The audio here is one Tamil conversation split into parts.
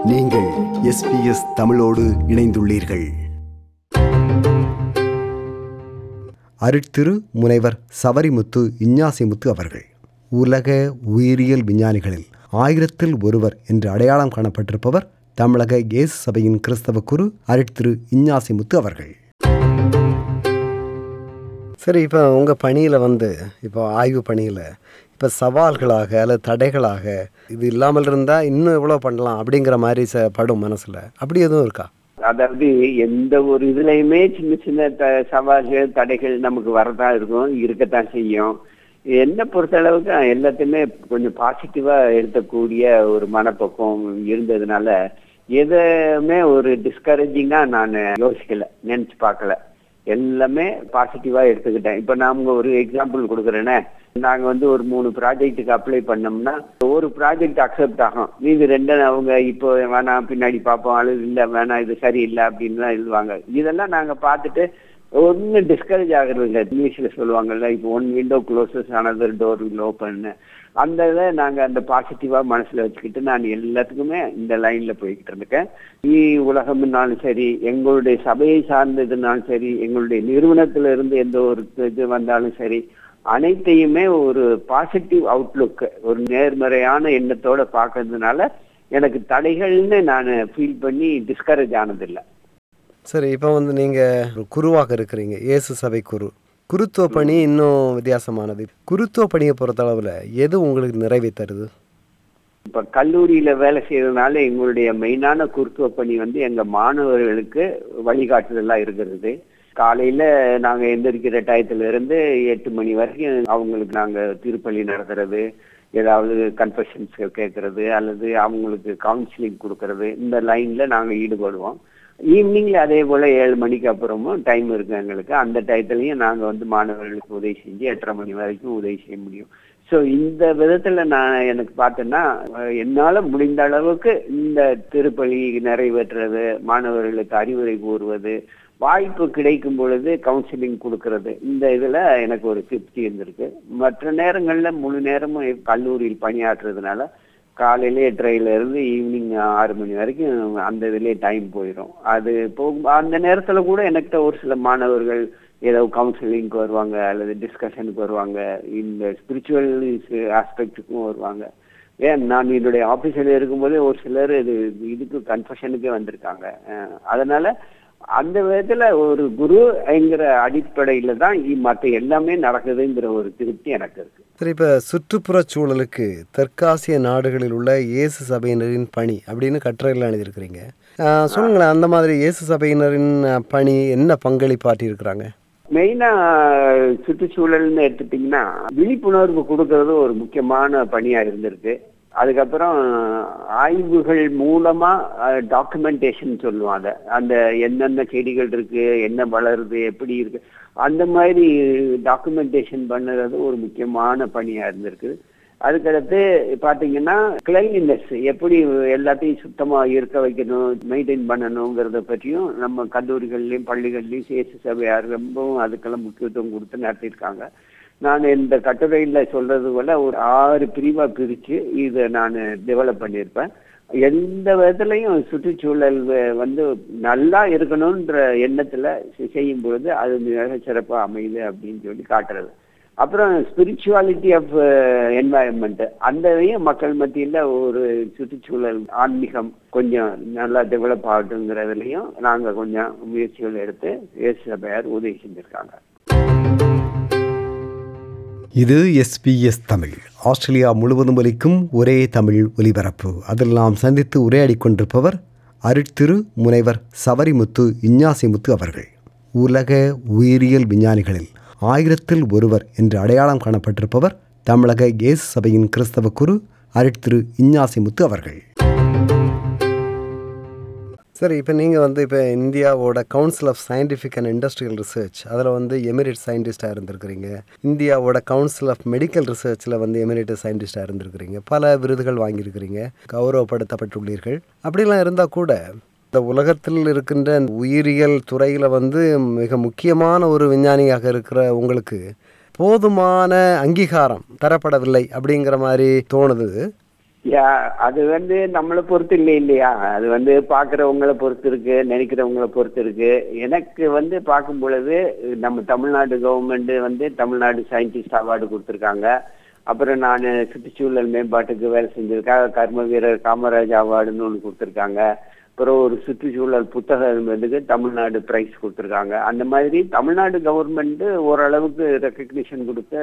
நீங்கள் எஸ்பிஎஸ் தமிழோடு இணைந்துள்ளீர்கள் அருட்திரு முனைவர் சவரிமுத்து இஞ்ஞாசிமுத்து அவர்கள் உலக உயிரியல் விஞ்ஞானிகளில் ஆயிரத்தில் ஒருவர் என்று அடையாளம் காணப்பட்டிருப்பவர் தமிழக இயேசு சபையின் கிறிஸ்தவ குரு அருட்திரு இஞ்ஞாசிமுத்து அவர்கள் சரி இப்போ உங்கள் பணியில் வந்து இப்போ ஆய்வு பணியில் இப்போ சவால்களாக அல்லது தடைகளாக இது இல்லாமல் இருந்தால் இன்னும் எவ்வளோ பண்ணலாம் அப்படிங்கிற மாதிரி ச படும் மனசில் அப்படி எதுவும் இருக்கா அதாவது எந்த ஒரு இதுலயுமே சின்ன சின்ன த சவால்கள் தடைகள் நமக்கு வரதான் இருக்கும் இருக்கத்தான் செய்யும் என்னை பொறுத்த அளவுக்கு எல்லாத்தையுமே கொஞ்சம் பாசிட்டிவா எடுக்கக்கூடிய ஒரு மனப்பக்குவம் இருந்ததுனால எதுவுமே ஒரு டிஸ்கரேஜிங்கா நான் யோசிக்கல நினைச்சு பார்க்கல எல்லாமே பாசிட்டிவா எடுத்துக்கிட்டேன் இப்ப நாம ஒரு எக்ஸாம்பிள் கொடுக்குறேனே நாங்க வந்து ஒரு மூணு ப்ராஜெக்ட்டுக்கு அப்ளை பண்ணோம்னா ஒரு ப்ராஜெக்ட் அக்செப்ட் ஆகும் மீது ரெண்டு அவங்க இப்போ வேணாம் பின்னாடி பார்ப்போம் அல்லது இல்லை வேணாம் இது சரியில்லை அப்படின்னு தான் எழுதுவாங்க இதெல்லாம் நாங்க பார்த்துட்டு ஒன்றும் டிஸ்கரேஜ் ஆகுறது இல்லை இங்கிலீஷ்ல சொல்லுவாங்கல்ல இப்போ one window closes another door will open அந்த இதை நாங்க அந்த பாசிட்டிவா மனசுல வச்சுக்கிட்டு நான் எல்லாத்துக்குமே இந்த லைன்ல போய்கிட்டு இருக்கேன் ஈ உலகம்னாலும் சரி எங்களுடைய சபையை சார்ந்ததுனாலும் சரி எங்களுடைய நிறுவனத்துல இருந்து எந்த ஒரு இது வந்தாலும் சரி அனைத்தையுமே ஒரு பாசிட்டிவ் அவுட்லுக் ஒரு நேர்மறையான எண்ணத்தோட பார்க்கறதுனால எனக்கு தடைகள்னு நான் ஃபீல் பண்ணி டிஸ்கரேஜ் ஆனதில்லை சரி இப்போ வந்து நீங்கள் ஒரு குருவாக இருக்கிறீங்க இயேசு சபை குரு குருத்துவ பணி இன்னும் வித்தியாசமானது குருத்துவ பணியை பொறுத்தளவில் எது உங்களுக்கு நிறைவை தருது இப்ப கல்லூரியில வேலை செய்யறதுனால எங்களுடைய மெயினான குருத்துவ பணி வந்து எங்க மாணவர்களுக்கு வழிகாட்டுதலா இருக்கிறது காலையில நாங்க எந்திரிக்கிற டயத்துல இருந்து எட்டு மணி வரைக்கும் அவங்களுக்கு நாங்க திருப்பலி நடத்துறது ஏதாவது கன்ஃபெஷன்ஸ் கேட்கறது அல்லது அவங்களுக்கு கவுன்சிலிங் கொடுக்கறது இந்த லைன்ல நாங்க ஈடுபடுவோம் ஈவினிங்ல அதே போல ஏழு மணிக்கு அப்புறமும் டைம் இருக்கு எங்களுக்கு அந்த டயத்துலயும் நாங்க வந்து மாணவர்களுக்கு உதவி செஞ்சு எட்டரை மணி வரைக்கும் உதவி செய்ய முடியும் ஸோ இந்த விதத்துல நான் எனக்கு பார்த்தேன்னா என்னால முடிந்த அளவுக்கு இந்த திருப்பலி நிறைவேற்றுறது மாணவர்களுக்கு அறிவுரை கூறுவது வாய்ப்பு கிடைக்கும் பொழுது கவுன்சிலிங் கொடுக்கறது இந்த இதுல எனக்கு ஒரு திருப்தி இருந்திருக்கு மற்ற நேரங்கள்ல முழு நேரமும் கல்லூரியில் பணியாற்றுறதுனால காலையில எட்டரையில இருந்து ஈவினிங் ஆறு மணி வரைக்கும் அந்த இதுலயே டைம் போயிடும் அது போகும் அந்த நேரத்துல கூட எனக்கிட்ட ஒரு சில மாணவர்கள் ஏதோ கவுன்சிலிங்க்கு வருவாங்க அல்லது டிஸ்கஷனுக்கு வருவாங்க இந்த ஸ்பிரிச்சுவல் ஆஸ்பெக்டுக்கும் வருவாங்க ஏன் நான் என்னுடைய ஆபீஸ்ல இருக்கும்போதே ஒரு சிலர் இது இதுக்கு கன்ஃபஷனுக்கே வந்திருக்காங்க அதனால அந்த விதத்துல ஒரு குரு என்கிற அடிப்படையில தான் மற்ற எல்லாமே நடக்குதுங்கிற ஒரு திருப்தி எனக்கு இருக்கு சரி இப்போ சுற்றுப்புற சூழலுக்கு தெற்காசிய நாடுகளில் உள்ள இயேசு சபையினரின் பணி அப்படின்னு கட்டுரைகள் எழுதியிருக்கிறீங்க சொல்லுங்களேன் அந்த மாதிரி இயேசு சபையினரின் பணி என்ன பங்களிப்பாட்டி இருக்கிறாங்க மெயினா சுற்றுச்சூழல்னு எடுத்துட்டீங்கன்னா விழிப்புணர்வு கொடுக்கறது ஒரு முக்கியமான பணியா இருந்திருக்கு அதுக்கப்புறம் ஆய்வுகள் மூலமா டாக்குமெண்டேஷன் சொல்லுவோம் அதை அந்த என்னென்ன செடிகள் இருக்கு என்ன வளருது எப்படி இருக்கு அந்த மாதிரி டாக்குமெண்டேஷன் பண்ணுறது ஒரு முக்கியமான பணியா இருந்திருக்கு அதுக்கடுத்து பாத்தீங்கன்னா கிளைனினஸ் எப்படி எல்லாத்தையும் சுத்தமா இருக்க வைக்கணும் மெயின்டைன் பண்ணணுங்கிறத பற்றியும் நம்ம கல்லூரிகள்லயும் பள்ளிகள்லயும் சேசு சபையார் ரொம்பவும் அதுக்கெல்லாம் முக்கியத்துவம் கொடுத்து நடத்தியிருக்காங்க நான் இந்த கட்டுரையில சொல்றது போல ஒரு ஆறு பிரிவா பிரிச்சு இதை நான் டெவலப் பண்ணியிருப்பேன் எந்த விதத்துலையும் சுற்றுச்சூழல் வந்து நல்லா இருக்கணும்ன்ற எண்ணத்துல செய்யும் பொழுது அது மிக சிறப்பா அமையுது அப்படின்னு சொல்லி காட்டுறது அப்புறம் ஸ்பிரிச்சுவாலிட்டி ஆஃப் என்வாயன்மெண்ட் அந்ததையும் மக்கள் மத்தியில் ஒரு சுற்றுச்சூழல் ஆன்மீகம் கொஞ்சம் நல்லா டெவலப் ஆகட்டுங்கிறதுலையும் நாங்கள் கொஞ்சம் முயற்சிகள் எடுத்து இயேசு சபையார் உதவி செஞ்சிருக்காங்க இது எஸ்பிஎஸ் தமிழ் ஆஸ்திரேலியா முழுவதும் ஒலிக்கும் ஒரே தமிழ் ஒலிபரப்பு அதில் நாம் சந்தித்து உரையாடி கொண்டிருப்பவர் அருட்திரு முனைவர் சவரிமுத்து இஞ்ஞாசிமுத்து அவர்கள் உலக உயிரியல் விஞ்ஞானிகளில் ஆயிரத்தில் ஒருவர் என்று அடையாளம் காணப்பட்டிருப்பவர் தமிழக இயேசு சபையின் கிறிஸ்தவ குரு அருட்திரு இஞ்ஞாசிமுத்து அவர்கள் சரி இப்போ நீங்கள் வந்து இப்போ இந்தியாவோட council of scientific and industrial research அதில் வந்து எமிரேட் சயின்டிஸ்டாக இருந்திருக்கிறீங்க இந்தியாவோட கவுன்சில் ஆஃப் மெடிக்கல் ரிசர்ச்சில் வந்து எமிரேட் சயின்டிஸ்டாக இருந்திருக்கிறீங்க பல விருதுகள் வாங்கியிருக்கிறீங்க கௌரவப்படுத்தப்பட்டுள்ளீர்கள் அப்படிலாம் இருந்தால் கூட இந்த உலகத்தில் இருக்கின்ற உயிரியல் துறையில் வந்து மிக முக்கியமான ஒரு விஞ்ஞானியாக இருக்கிற உங்களுக்கு போதுமான அங்கீகாரம் தரப்படவில்லை அப்படிங்கிற மாதிரி தோணுது யா அது வந்து நம்மளை பொறுத்து இல்லை இல்லையா அது வந்து பார்க்குறவங்கள பொறுத்து இருக்கு நினைக்கிறவங்கள பொறுத்து இருக்கு எனக்கு வந்து பார்க்கும் பொழுது நம்ம தமிழ்நாடு கவர்மெண்ட் வந்து தமிழ்நாடு சயின்டிஸ்ட் அவார்டு கொடுத்துருக்காங்க அப்புறம் நான் சுற்றுச்சூழல் மேம்பாட்டுக்கு வேலை செஞ்சிருக்கேன் கர்ம வீரர் காமராஜ் அவார்டுன்னு ஒன்று கொடுத்துருக்காங்க அப்புறம் ஒரு சுற்றுச்சூழல் புத்தகம் வந்து தமிழ்நாடு பிரைஸ் கொடுத்துருக்காங்க அந்த மாதிரி தமிழ்நாடு கவர்மெண்ட் ஓரளவுக்கு ரெக்கக்னிஷன் கொடுத்து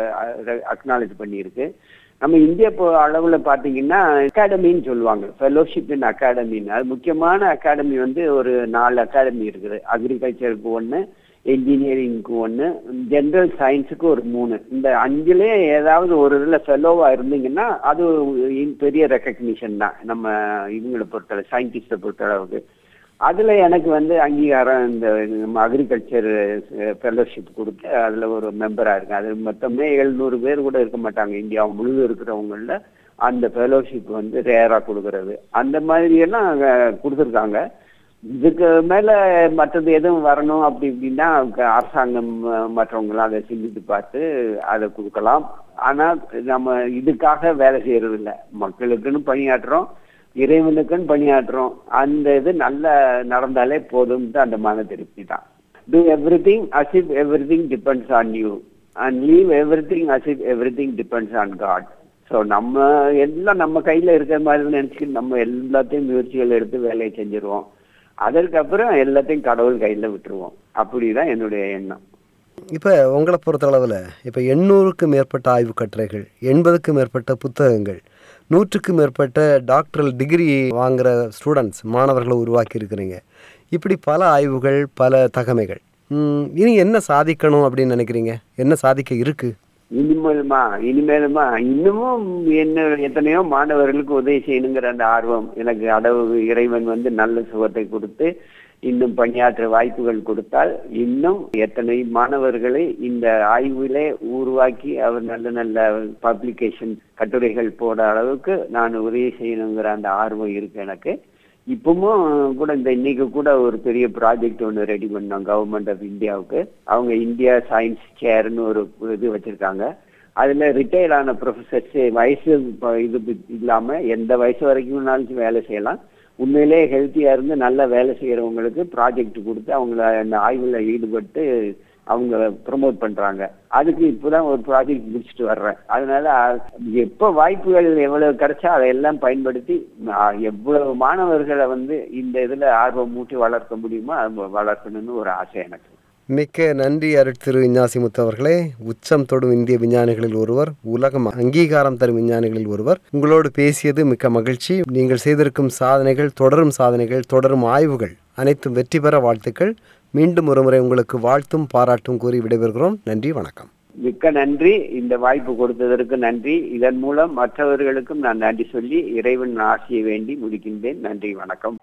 அக்னாலேஜ் பண்ணியிருக்கு நம்ம இந்திய பொ- அளவுல பாத்தீங்கன்னா அகாடமின்னு சொல்லுவாங்க ஃபெலோஷிப் இன் அகாடமின்னு அது முக்கியமான அகாடமி வந்து ஒரு நாலு அகாடமி இருக்குது அக்ரிகல்ச்சருக்கு ஒன்று இன்ஜினியரிங்க்கு ஒன்று ஜென்ரல் சயின்ஸுக்கு ஒரு மூணு இந்த அஞ்சுலே ஏதாவது ஒரு இதில் ஃபெலோவா இருந்தீங்கன்னா அது இ- பெரிய ரெக்கக்னிஷன் தான் நம்ம இவங்களை பொறுத்தளவு சயின்டிஸ்டை பொறுத்தளவுக்கு அதுல எனக்கு வந்து அங்கீகாரம் இந்த நம்ம அக்ரிகல்ச்சர் ஃபெலோஷிப் கொடுத்து அதுல ஒரு மெம்பரா இருக்கேன் அது மொத்தமே எழுநூறு பேர் கூட இருக்க மாட்டாங்க இந்தியா முழுவதும் இருக்கிறவங்கள அந்த ஃபெலோஷிப் வந்து ரேரா கொடுக்கறது அந்த மாதிரி எல்லாம் அங்க கொடுத்துருக்காங்க இதுக்கு மேல மற்றது எதுவும் வரணும் அப்படி இப்படின்னா க- அரசாங்கம் அஹ், மற்றவங்களாம் அதை சிந்தித்து பார்த்து அதை கொடுக்கலாம் ஆனா நம்ம இதுக்காக வேலை செய்யறது இல்ல மக்களுக்குன்னு பணியாற்றுறோம் இறைவனுக்குன்னு பணியாற்றுறோம் அந்த இது நல்லா நடந்தாலே போதும்ட்டு அந்த மன திருப்தி தான் do everything as if everything depends on you and leave everything as if everything depends on God so நம்ம எல்லாம் நம்ம கையில இருக்கிற மாதிரி நினைச்சுக்கிட்டு நம்ம எல்லாத்தையும் முயற்சிகள் எடுத்து வேலையை செஞ்சிருவோம் அதற்கப்புறம் எல்லாத்தையும் கடவுள் கையில விட்டுருவோம் அப்படிதான் என்னுடைய எண்ணம் இப்போ உங்களை பொறுத்தளவில் இப்போ எண்ணூறுக்கு மேற்பட்ட ஆய்வு கட்டுரைகள் எண்பதுக்கு மேற்பட்ட புத்தகங்கள் நூற்றுக்கு மேற்பட்ட டாக்டரல் டிகிரி வாங்குற ஸ்டூடெண்ட்ஸ் மாணவர்களை உருவாக்கி இருக்கிறீங்க இப்படி பல ஆய்வுகள் பல தகமைகள் ம், இனி என்ன சாதிக்கணும் அப்படின்னு நினைக்கிறீங்க என்ன சாதிக்க இருக்குது இனிமேலுமா இனிமேலுமா இன்னமும் என்ன எத்தனையோ மாணவர்களுக்கு உதவி செய்யணுங்கிற அந்த ஆர்வம் எனக்கு அடவு இறைவன் வந்து நல்ல சுகத்தை கொடுத்து இன்னும் பணியாற்ற வாய்ப்புகள் கொடுத்தால் இன்னும் எத்தனை மாணவர்களை இந்த ஆய்விலே உருவாக்கி அவர் நல்ல நல்ல பப்ளிகேஷன் கட்டுரைகள் போட அளவுக்கு நான் உதவி செய்யணுங்கிற அந்த ஆர்வம் இருக்கு எனக்கு இப்பவும் கூட இந்த இன்னைக்கு கூட ஒரு பெரிய ப்ராஜெக்ட் ஒன்று ரெடி பண்ணோம் கவர்மெண்ட் ஆஃப் இந்தியாவுக்கு அவங்க இந்தியா சயின்ஸ் சேர்னு ஒரு இது வச்சிருக்காங்க அதுல ரிட்டையர்ட் ஆன ப்ரொஃபசர்ஸ் வயசு இப்ப இது பி- இல்லாம எந்த வயசு வரைக்கும்னாலும் வேலை செய்யலாம் உண்மையிலே ஹெல்த்தியா இருந்து நல்லா வேலை செய்யறவங்களுக்கு ப்ராஜெக்ட் கொடுத்து அவங்கள அந்த ஆய்வுல ஈடுபட்டு அவங்க ப்ரொமோட் பண்றாங்க அதுக்கு இப்பதான் ஒரு ப்ராஜெக்ட் முடிச்சுட்டு வர்றேன் அதனால அ- எப்ப வாய்ப்புகள் எவ்வளவு கிடைச்சா அதையெல்லாம் பயன்படுத்தி அ, எவ்வளவு மாணவர்களை வந்து இந்த இதுல ஆர்வம் மூட்டி வளர்க்க முடியுமோ அது வளர்க்கணும்னு ஒரு ஆசை எனக்கு மிக்க நன்றி அருட்திரு இஞ்ஞாசி முத்து அவர்களே உச்சம் தொடும் இந்திய விஞ்ஞானிகளில் ஒருவர் உலகம் அங்கீகாரம் தரும் விஞ்ஞானிகளில் ஒருவர் உங்களோடு பேசியது மிக்க மகிழ்ச்சி நீங்கள் செய்திருக்கும் சாதனைகள் தொடரும் சாதனைகள் தொடரும் ஆய்வுகள் அனைத்தும் வெற்றி பெற வாழ்த்துக்கள் மீண்டும் ஒருமுறை உங்களுக்கு வாழ்த்தும் பாராட்டும் கூறி விடைபெறுகிறோம் நன்றி வணக்கம் மிக்க நன்றி இந்த வாய்ப்பு கொடுத்ததற்கு நன்றி இதன் மூலம் மற்றவர்களுக்கும் நான் நன்றி சொல்லி இறைவன் ஆசியை வேண்டி முடிக்கின்றேன் நன்றி வணக்கம்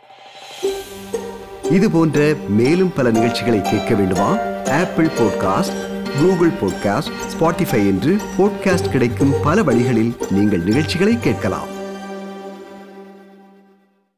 இது போன்ற மேலும் பல நிகழ்ச்சிகளை கேட்க வேண்டுமா Apple podcast Google podcast Spotify என்று பாட்காஸ்ட் கிடைக்கும் பல வழிகளில் நீங்கள் நிகழ்ச்சிகளை கேட்கலாம்